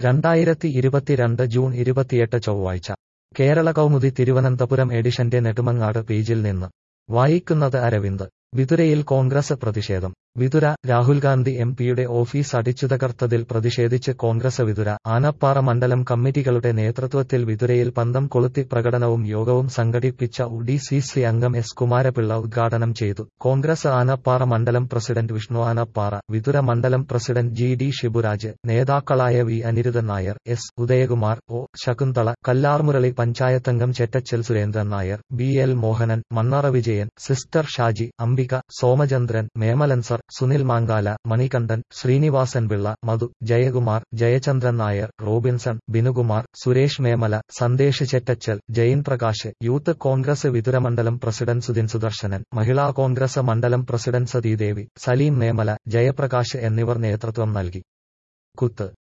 രണ്ടായിരത്തി ഇരുപത്തിരണ്ട് ജൂൺ ഇരുപത്തിയെട്ട് ചൊവ്വാഴ്ച കേരള കൗമുദി തിരുവനന്തപുരം എഡിഷന്റെ നെടുമങ്ങാട് പേജിൽ നിന്ന് വായിക്കുന്നത് അരവിന്ദ് വിതുരയിൽ കോൺഗ്രസ് പ്രതിഷേധം വിതുര രാഹുൽ ഗാന്ധി എം പിയുടെ ഓഫീസ് അടിച്ചുതകർത്തതിൽ പ്രതിഷേധിച്ച് കോൺഗ്രസ് വിതുര ആനപ്പാറ മണ്ഡലം കമ്മിറ്റികളുടെ നേതൃത്വത്തിൽ വിതുരയിൽ പന്തം കൊളുത്തി പ്രകടനവും യോഗവും സംഘടിപ്പിച്ച ഡി സി സി അംഗം എസ് കുമാരപിള്ള ഉദ്ഘാടനം ചെയ്തു കോൺഗ്രസ് ആനപ്പാറ മണ്ഡലം പ്രസിഡന്റ് വിഷ്ണു ആനപ്പാറ വിതുര മണ്ഡലം പ്രസിഡന്റ് ജി ഡി ഷിബുരാജ് നേതാക്കളായ V Aniruddhan Nair S Udayakumar O Shakunthala Kallarmurali പഞ്ചായത്തംഗം Chettachal Surendran Nair B L Mohanan Mannara Vijayan sister Shaji Ambika Somachandran മേമലൻ സർ സുനിൽ മാങ്കാല മണികണ്ഠൻ ശ്രീനിവാസൻ പിള്ള മധു ജയകുമാർ ജയചന്ദ്രൻ നായർ റോബിൻസൺ ബിനുകുമാർ സുരേഷ് മേമല സന്ദേശ് ചെറ്റച്ചൽ ജയിൻ പ്രകാശ് യൂത്ത് കോൺഗ്രസ് വിതുരമണ്ഡലം പ്രസിഡന്റ് സുദിൻ സുദർശനൻ മഹിളാ കോൺഗ്രസ് മണ്ഡലം പ്രസിഡന്റ് സതീദേവി സലീം മേമല ജയപ്രകാശ് എന്നിവർ നേതൃത്വം നൽകി കുത്ത്